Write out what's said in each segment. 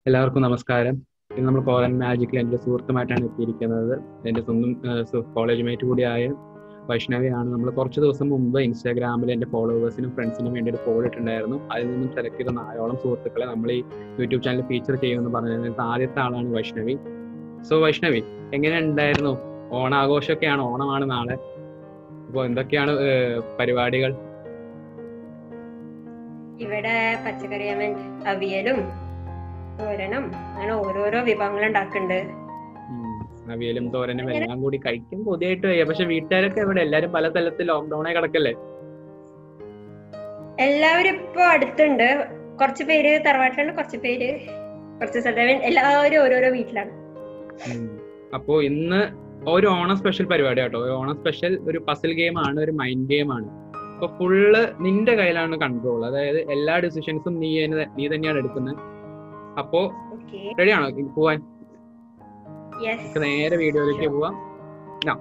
എല്ലാവർക്കും നമസ്കാരം ഇന്ന് നമ്മൾ കോറൻ മാജിക്കിൽ എൻ്റെ സുഹൃത്തുമായിട്ടാണ് എത്തിയിരിക്കുന്നത് എൻ്റെ സ്വന്തം കോളേജ് മേറ്റ് കൂടിയായ വൈഷ്ണവിയാണ് നമ്മൾ കുറച്ച് ദിവസം മുമ്പ് ഇൻസ്റ്റാഗ്രാമിൽ എൻ്റെ ഫോളോവേഴ്സിനും ഫ്രണ്ട്സിനും വേണ്ടി ഒരു പോൾ ഇട്ടുണ്ടായിരുന്നു അതിൽ നിന്നും സെലക്ട് ചെയ്ത നായോളം സുഹൃത്തുക്കളെ നമ്മൾ ഈ യൂട്യൂബ് ചാനൽ ഫീച്ചർ ചെയ്യുമെന്ന് പറഞ്ഞതിനകത്ത് ആദ്യത്തെ ആളാണ് വൈഷ്ണവി സോ വൈഷ്ണവി എങ്ങനെ ഉണ്ടായിരുന്നു ഓണാഘോഷമൊക്കെയാണ് ഓണമാണ് നാളെ അപ്പോൾ എന്തൊക്കെയാണ് ഏഹ്, പരിപാടികൾ ഇവിടെ പച്ചക്കറി അവൻ അവിയലും തോരനും അങ്ങനെ ഓരോരോ വിഭവങ്ങൾ ഉണ്ടാക്കുന്നുണ്ട് ഉം. അവിയലും തോരനും എല്ലാം കൂടി കഴിക്കും കൊതിയായിട്ട് വയ്യ പക്ഷെ വീട്ടുകാരൊക്കെ ഇവിടെ എല്ലാരും പല സ്ഥലത്ത് ലോക്ക്ഡൌണെ കിടക്കല്ലേ എല്ലാവരും ഇപ്പൊ അടുത്തുണ്ട് കുറച്ച് പേര് തറവാട്ടിലുണ്ട് കുറച്ച് പേര് കുറച്ച് സ്ഥലത്ത് എല്ലാവരും ഓരോരോ വീട്ടിലാണ് ഉം. അപ്പോ ഇന്ന് ഒരു ഓണം സ്പെഷ്യൽ പരിപാടി കേട്ടോ ഒരു ഓണം സ്പെഷ്യൽ ഒരു പസിൽ ഗെയിം ആണ് ഒരു മൈൻഡ് ഗെയിം ആണ് അപ്പൊ ഫുള്ള് നിന്റെ കയ്യിലാണ് കൺട്രോൾ അതായത് എല്ലാ ഡിസിഷൻസും നീ തന്നെ- നീ തന്നെയാണ് എടുക്കുന്നത് അപ്പോ ഓക്കെ റെഡിയാണോ പോവാൻ യെസ് നമുക്ക് നേരെ വീഡിയോയിലേക്ക് പോവാം Now.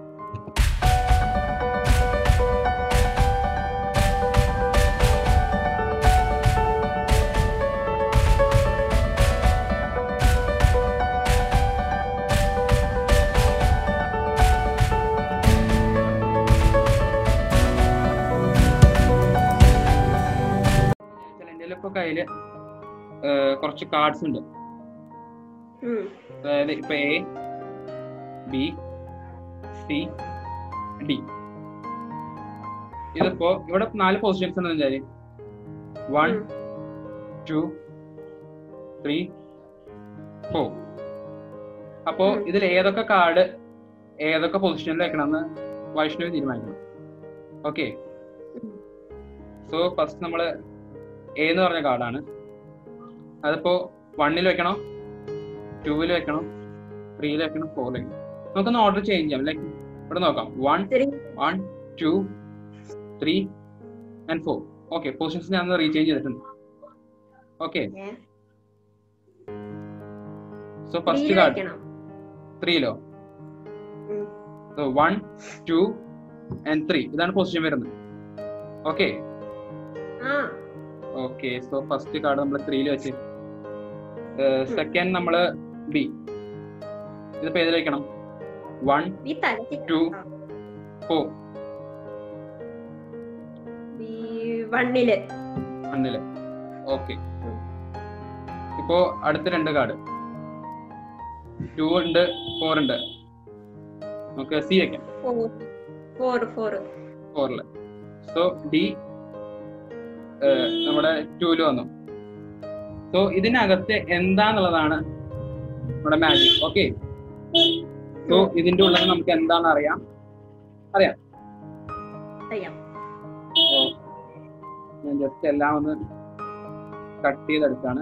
എൻ്റെ ഇപ്പൊ കയ്യില് ഏർ, കുറച്ച് കാർഡ്സ് ഉണ്ട് അതായത് ഇപ്പൊ എ ബി സി ഡി ഇതിപ്പോ ഇവിടെ നാല് പൊസിഷൻസ് ഉണ്ടെന്ന് വെച്ചാല് വൺ ടു ത്രീ ഫോർ അപ്പോ ഉം. ഇതിൽ ഏതൊക്കെ കാർഡ് ഏതൊക്കെ പൊസിഷനിൽ വെക്കണമെന്ന് വൈഷ്ണവി തീരുമാനിക്കണം ഓക്കെ ഉം. സോ ഫസ്റ്റ് നമ്മള് എ എന്ന് പറഞ്ഞ കാർഡാണ് അതിപ്പോ വണ്ണിൽ വെക്കണോ ടൂവിൽ വെക്കണം ത്രീയിൽ വെക്കണം ഫോറിൽ വെക്കണം നമുക്കൊന്ന് ഓർഡർ ചേഞ്ച് ചെയ്യാം ലൈക്ക് ഇവിടെ നോക്കാം one one two three and four okay positions ഞാൻ റീചേഞ്ച് ചെയ്തിട്ടുണ്ട് ഓക്കെ സോ ഫസ്റ്റ് കാർഡ് ത്രീയിലോ വൺ ടു ആൻഡ് ത്രീ ഇതാണ് പൊസിഷൻ വരുന്നത് ഓക്കെ ആ ഓക്കെ സോ ഫസ്റ്റ് കാർഡ് നമ്മൾ ത്രീയിൽ വെച്ച് സെക്കൻഡ് നമ്മള് ബി ഇതിപ്പോ ഏതിൽ വെക്കണം വൺ ഈ തല ടു ഫോർ വണ്ണില് വണ്ണില് ഓക്കെ ഇപ്പോ അടുത്ത രണ്ട് കാർഡ് ടു ഉണ്ട് ഫോർ ഉണ്ട് നമുക്ക് സി വെക്കാം ഫോർ ഫോർ ഫോറില് സോ ഡി നമ്മുടെ ടൂല് വന്നു സോ ഇതിനകത്ത് എന്താന്നുള്ളതാണ് നമ്മുടെ മാജിക് ഓക്കെ സോ ഇതിന്റെ ഉള്ളിൽ നമുക്ക് എന്താണെന്ന് അറിയാം അറിയാം So, ഞാൻ ജസ്റ്റ് എല്ലാം ഒന്ന് കട്ട് ചെയ്തെടുത്താണ്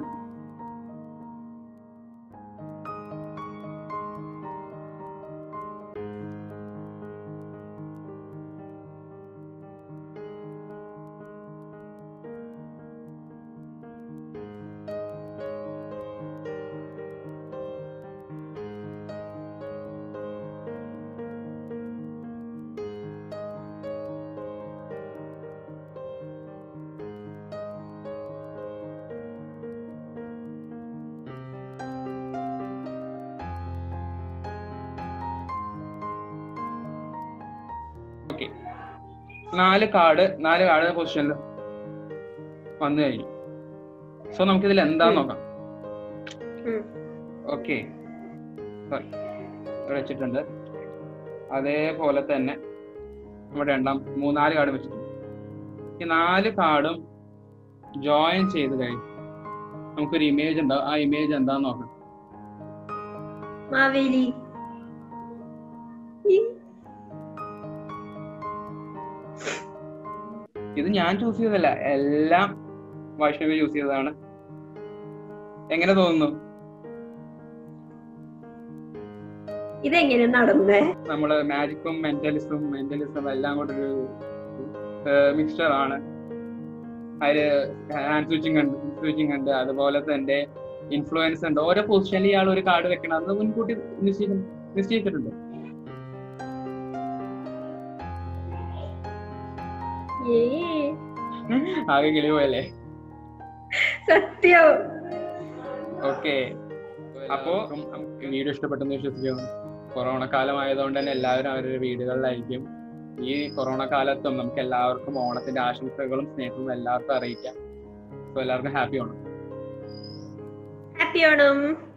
ഓക്കെ നാല് കാർഡ് നാല് കാർഡ് പൊസിഷനിൽ വന്നു കഴിഞ്ഞു സോ നമുക്ക് ഇതിൽ എന്താന്ന് നോക്കാം ഉം. ഓക്കെ സോറി ഇവിടെ വെച്ചിട്ടുണ്ട് അതേപോലെ തന്നെ നമ്മുടെ രണ്ടാം മൂന്നാല് കാർഡ് വെച്ചിട്ടുണ്ട് ഈ നാല് കാർഡും ജോയിൻ ചെയ്ത് കഴിഞ്ഞു നമുക്കൊരു ഇമേജ് ഉണ്ടാവും ആ ഇമേജ് എന്താന്ന് നോക്കാം മാവേലി ഈ ഇത് ഞാൻ ചൂസ് ചെയ്തതല്ല എല്ലാം വൈഷ്ണവി ചൂസ് ചെയ്തതാണ് എങ്ങനെ തോന്നുന്നു ഇതെങ്ങനെ നടന്നേ നമ്മള് മാജിക്കും മെന്റലിസും മെന്റലിസും എല്ലാം കൂടെ ഒരു മിക്സ്ചർ ആണ് അതില് ഹാൻഡ് സ്വിച്ചിങ് ഉണ്ട് സ്വിച്ചിങ് ഉണ്ട് അതുപോലെ തന്നെ ഇൻഫ്ലുവൻസ് ഉണ്ട് ഓരോ പൊസിഷനിൽ ഇയാൾ ഒരു കാർഡ് വെക്കണം അത് മുൻകൂട്ടി നിശ്ചയിക്കും നിശ്ചയിച്ചിട്ടുണ്ട് ഏ ആകെ കിളി പോയല്ലേ സത്യം ഓക്കെ അപ്പോ വീഡിയോ ഇഷ്ടപ്പെട്ടെന്ന് വിശ്വസിക്കുന്നു കൊറോണ കാലമായതുകൊണ്ട് തന്നെ എല്ലാവരും അവരുടെ വീടുകളിലായിരിക്കും ഈ കൊറോണ കാലത്തും നമുക്ക് എല്ലാവർക്കും ഓണത്തിന്റെ ആശംസകളും സ്നേഹവും എല്ലാവർക്കും അറിയിക്കാം അപ്പൊ എല്ലാവർക്കും ഹാപ്പി ഓണം ഹാപ്പി ഓണം